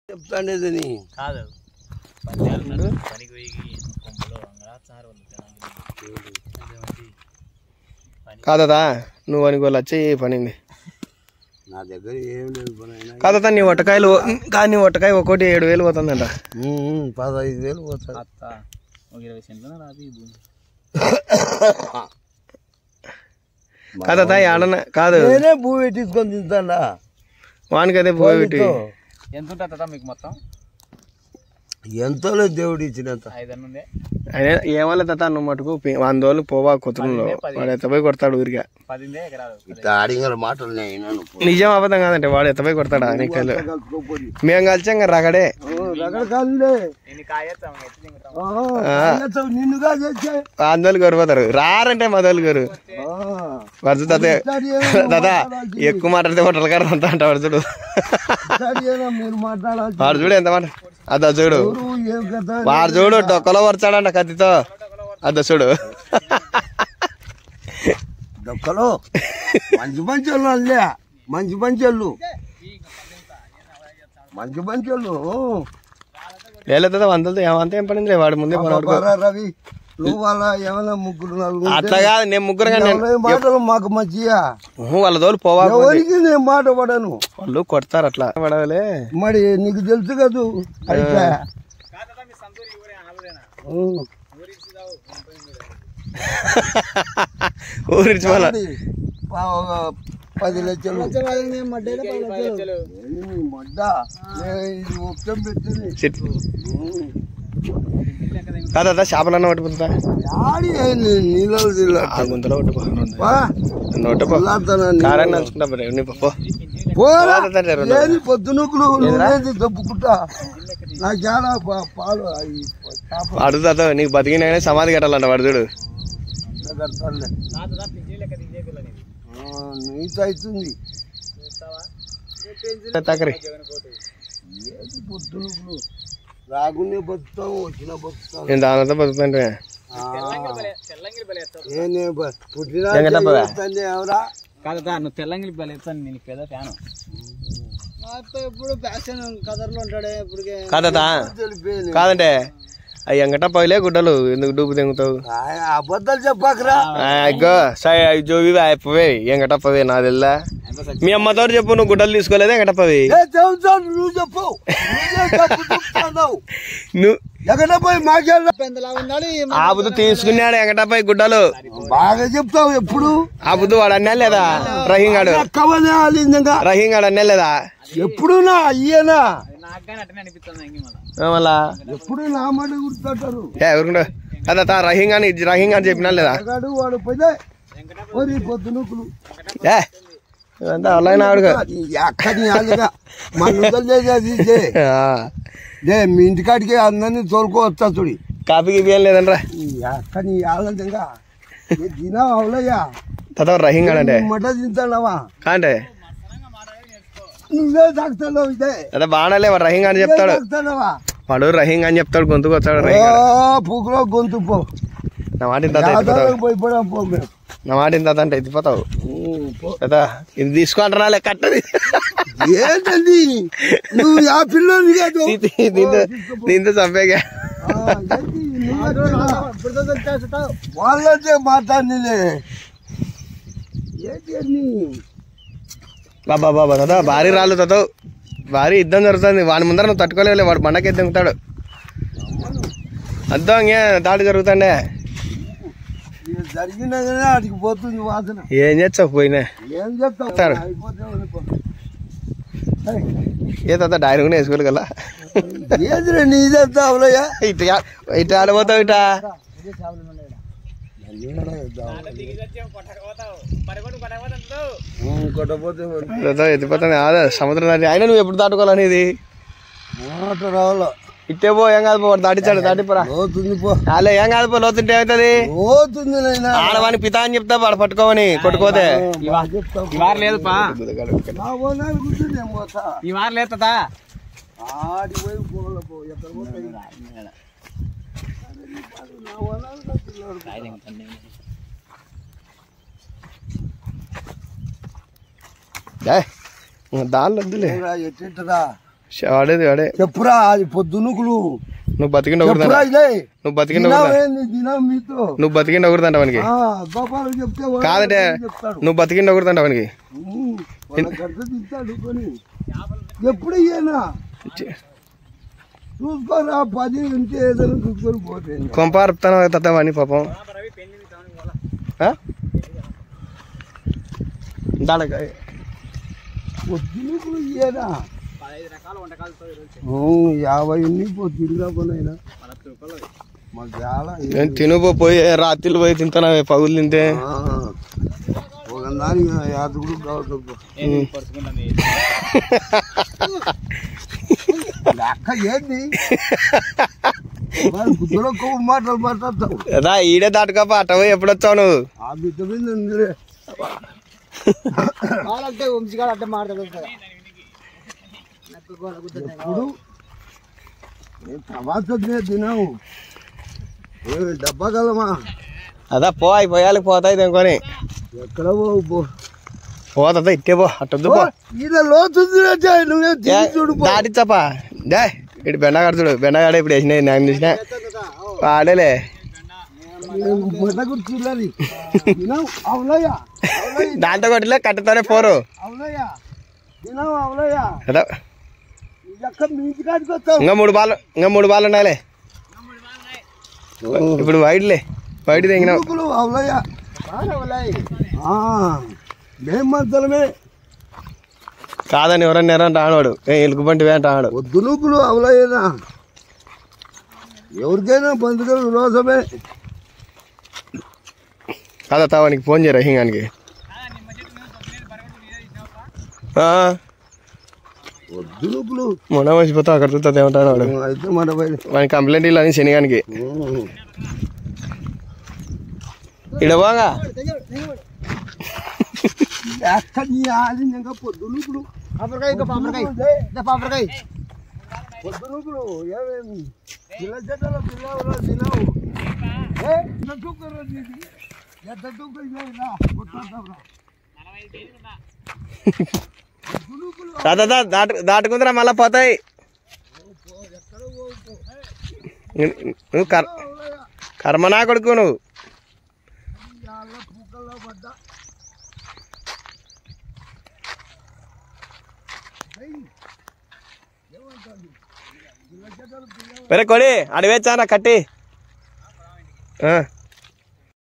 చెప్తాండేది నీ కాదు పంచాలు ఉన్నారు. పనికి పోయి కొంపలో అంగరాచారు వాళ్ళు జనాలు. పని కాదా నువ్వు అని వాళ్ళు వచ్చి పనింది నా దగ్గర ఏం లేదు పని అయినా కాదా నీ ఒట్టకాయలు కానీ నీ ఒట్టకాయ ఒక్కోటి ఏడు వేలు పోతుందంట ఉమ్, పదహైదు వేలు పోతాయి అత్త ఒక ఇరవై సెంట్లు రాదు ఈ భూమి కాదా ఆడన కాదు నేనే భూమి పెట్టించుకొని తింటాడా వానికి అదే పోయి పెట్టి ఎంత ఉంటుంది తాత మీకు మొత్తం ఎంతలో దేవుడు ఇచ్చినంత ఐదు అన్న ఉందే అయినా ఏమలే తాత నువ్వు మటుకు పి- వంద రోజులు పోవా కుతురులో వాడు ఎత్తపోయి కొడతాడు ఊరిగా పదిందే ఎకరాలు ఇట్లా ఆడిగల మాటలు నేను విన్నాను. నిజం అబద్ధం కాదంటే వాడు ఎత్తపోయి కొడతాడా నీకెళ్ళు కలుపుకోపోయి. మేము కలిసాం కదా రగడే ఓ, రకరకాలులే. నేను కాయత్తాం ఎత్తి దింగుతాం ఆహా, ఆయనతో నిన్నుగా చేసే అందోళ్ళు గొరిపోతారు రారంటే మదోళ్ళు గొరు వరుస తాత దాదా ఎక్కువ మాట్లాడితే హోటల్ గారు అంతా అంట వాడు చూడు మీరు మాట్లాడాలి వాడు చూడు ఎంత మాట అదా చూడు ఎవరు, ఏం కథ వాడు చూడు డొక్కలో వరచాడంట కత్తితో అద్ద చూడు దొక్కలో మంచి మంచి వాళ్ళు అల్లే మంచి మంచి వాళ్ళు మంచి మంచి వాళ్ళు లేదా వందలతో ఏమంతా ఏం పడింది వాడు ముందే పని బారా రవి నువ్వు వాళ్ళ ఏమైనా ముగ్గురు నలుగురు ఉంటే అట్లా కాదు నేను ముగ్గురు కానీ ఎవరి మాటలు మాకు మంచిగా వాళ్ళ తోలు పోవా ఎవరికి నేను మాట పడను వాళ్ళు కొడతారు అట్లా పడవలే మరి నీకు తెలుసు కదూ అయితే ఉం. ఊరించి మళ్ళా అది ప- ఒక పది లక్షలు ఏంది మడ్డ ఏ, ఇది ఒక్కం పెట్టింది చెట్టు కాదా చేపలన్న పట్టుకుంటా యాడి అయింది నీళ్ళు తిల్లా ఆ గుంతలో పట్టుకో నోట తిల్లాడుతానని కారాన్ని నంచుకుంటా మరి నీ పప్పు పోరా కాదంటే రెండు. ఏది పొద్దునుకులు నువ్వేది దప్పుకుంటా నాకు చాలా పా- పాలు అవి చేపలు వాడు తాత నీకు బతికిన సమాధి కట్టాలంట వాడు చూడు కడతానులే. ఆ, నీత అవుతుంది తక్కరి ఏది పొద్దునుకులు రాగునే బతుకుతాం వచ్చిన బతుకుతాం నేను దానితో బతుకుతాంటే ఏనే బ- పుట్టిన వెంకటప్పవా? తండ్రి ఎవరా కాదు తా, నువ్వు తెల్లంగిలి బలి ఎత్తాను నేను పెద్ద ఫ్యాను ఎప్పుడు ఫ్యాషన్ కదర్లో ఉంటాడే ఇప్పుడు కాదా తెలిపోయింది కాదంటే అవి ఎంగట పైలే గుడ్డలు ఎందుకు డూపు తెంగుతావు అబద్ధాలు చెప్పకరా అగ్గో సాయి జోవి అయిపోయి ఎంగటప్పవి నా తెల్లా మీ అమ్మతో చెప్పు నువ్వు గుడ్డలు తీసుకోలేదు ఎంగటప్పవి ఏ చెబుతాను నువ్వు చెప్పు నువ్వే తప్పు చెప్తున్నావు. నువ్వు ఎక్కడ పోయి మాకేళ్ళ ఆబుదు తీసుకున్నాడు ఎంగటప్పవి గుడ్డలు బాగా చెప్తావు ఎప్పుడు ఆబుదు వాడు అన్నా లేదా రహీంగాడు ఎక్కవనే ఆలిందంగా రహీంగాడు అన్నా లేదా ఎప్పుడు నా అయ్యేనా నాకు కానీ అట్టనే అనిపిస్తుంది ఇంక మళ్ళీ ఆ మళ్ళా ఎప్పుడు నా మాట గుర్తుంటారు ఏ ఎవరుకుంటా కదా తా రహీంగాని రహీంగా అని చెప్పినా లేదా ఎగాడు వాడు పోతే ఓరి పొద్దునుకులు ఏ ఇదంతా ఆన్లైన్ ఆవిడగా ఎక్కడి ఆలుగా మన చేసేది ఇదే. లే మీ ఇంటికాడికి అందరినీ తోలుకో వస్తా చూడి కాపీకి బియ్యం లేదంట్రా ఎక్కడి ఆలంగా తినా అవులయ్యా తాత రహీంగాడు అంటే మట తింటావా కాంటే నువ్వే తాగుతున్నావు ఇదే అదే బాగానే వాడు రహీంగా అని చెప్తాడు తాగుతున్నావా వాడు రహీంగా అని చెప్తాడు గొంతుకు వచ్చాడు ఓ రహీంగాడు పూకులో గొంతు పో నా మాట ఇంత ఎత్తిపోతావు యాదవకు పోయిపోయాం పో మేము నా మాట ఇంత అంటే ఎత్తిపోతావు ఉమ్, పో. కదా ఇది తీసుకుంటున్నా లే కట్టది ఏంటది నువ్వు ఆ పిల్లని కాదు దీంతో దీంతో చంపేగా ఆ, ఏంటి? నువ్వే కదా. వాళ్ళతో మాట్లాడిలే ఏంటి అన్ని బాబా బాబా తాత భారీ రాళ్ళు తాత భారీ యుద్ధం జరుగుతుంది వాడి ముందర నువ్వు తట్టుకోలేవులే వాడు బండకి దింగుతాడు అర్థం ఇంకే దాడి జరుగుతుండే ఇది జరిగినా కానీ ఆడికి పోతుంది వాసన ఏం చేస్తావు పోయినా ఏం చెప్తావు సరే. అయిపోతే ఉండిపో. ఏయ్, ఏ తాత డైరీ కూడా వేసుకోవాలి కదా ఏందిరా నీ చెప్తావులయ్యా ఇటు యా- ఇటు ఆడబోతావు ఇట కొట్టపోతే తాత ఎత్తిపోతాను అదే సముద్రం దాటి అయినా నువ్వు ఎప్పుడు దాటుకోవాలనేది మాట రావాల ఇట్టే పో ఏం కాదు పో వాడు దాటిచ్చాడు దాటిపోరా పోతుంది పో అలే ఏం కాదు పో లోతుంటే ఏమవుతుంది పోతుంది నైనా ఆడవాని పితా అని చెప్తా వాడు పట్టుకోమని కొట్టుకోతే చెప్తావు ఈ వారం లేదు పా నా ఓనాలు కూర్చుని నేను పోతా ఈ వారం లేదు తాత ఆడి పోయి పోలే పో ఎక్కడ పోతాయి నా ఓనాలు కట్టుకున్నాడు. దానిలో వద్దులే ఏరా, ఎట్టింటరా వాడేది వాడే చెప్పురా అది పొద్దునుకులు నువ్వు బతికిండి ఒకటి చెప్పురా ఇదే నువ్వు బతికిండి ఒకటి దినమేంది దినం మీతో నువ్వు బతికిండి ఒకటి అంట వానికి ఆ, గోపాలు చెప్తే వాడు కాదంటే చెప్తాడు నువ్వు బతికిండి ఒకటి అంట వానికి ఉమ్, వాళ్ళ గడ్డ తింటాడు కొని ఎప్పుడు ఇయ్యనా చూసుకోరా పది ఉంటే ఏదైనా చూసుకొని పోతే కొంపారుతాను తత్త వాణి పాపం ఆ? దాడక పొద్దునుకులు ఇయ్యనా పదహైదు రకాల వంటకాలతో ఈరోజు ఉమ్, యాభై ఉన్ని పొద్దుగా పోనైనా పదహారు రూపాయలు మాకు చాలా నేను తినుపో పోయి రాత్రిలు పోయి తింటానా పగులు తింటే ఆ, ఒక దానికి యాదగుడు కావచ్చు ఏంది పరుచుకుంటుంది లెక్క ఏంది మరి గుద్దలో కొవ్వు మాటలు మాట్లాడతావు రా ఈడే దాటుకోప అట్ట పోయి ఎప్పుడు వచ్చావు నువ్వు ఆ బిడ్డ మీద ఉందిలే కావాలంటే వంశీగాడు అడ్డం మాడతాడు ఇప్పుడు నేను తర్వాత తినాము ఏ డబ్బా కలమా అదా పో అయిపోయాలి పోతాయి అనుకొని ఎక్కడ పోవు పో పోతా ఇట్టే పో అట్టొద్దు పో ఈయన లోతుంది నువ్వే తిరిగి చూడు పో. దాటిచ్చపా డే ఇటు బెండగాడు చూడు బెండగాడు ఇప్పుడు వేసినాయి నాకు చూసిన వాడేలే నేను మొట్ట కూర్చున్నది తినావు అవునయ్యా అవునయ్య దాంతో కొట్టిలే కట్టుతానే పోరు అవునయ్యా తినావు అవునయ్యా అదా ఎక్క మీ ఇంటికాడికి వస్తావు ఇంకా మూడు బాల్ ఇంకా మూడు బాల్ ఉండాలి ఇప్పుడు వైడ్లే వైడ్ తెగినావు కొడుకులు అవునయ్యా ఆ, మేం మంతలమే కాదని ఎవరన్నా ఎరంట ఆడాడు ఏ ఎలుగు బంటి వేంట ఆడు వద్దు నూకులు అవలయ్యనా ఎవరికైనా బంధువులు రోసమే కాదా వానికి ఫోన్ చేయరా హింగానికి వద్దు నూకులు మొన్న వచ్చిపోతావు అక్కడ చూస్తా ఏమంటాడు వాడు అయితే మన పైన వానికి కంప్లైంట్ ఇల్లని శనిగానికి ఇడ బాగా ఎక్కడ నీ ఆది ఇంకా పొద్దు నూకులు పాపరకాయ ఇంకా పాపరకాయ ఇంకా పాపరకాయ పొద్దు నూకులు ఏమేమి పిల్ల చెట్టలో పిల్లవరా తినవు ఏ, ఎంత తూకరా నీది? ఎంత తూక ఇదేనా? కొట్టొద్దాంరా. పొద్దు నూకులు దాదా దా- దాటు దాటుకుందిరా మళ్ళా పోతాయి నువ్వు కర్ అవలయ్యా. కర్మనా కొడుకు నువ్వు ఇవాళ పూకల్లో పడ్డా వేరే కొడి అడివేచ్చారా కట్టి ఆ.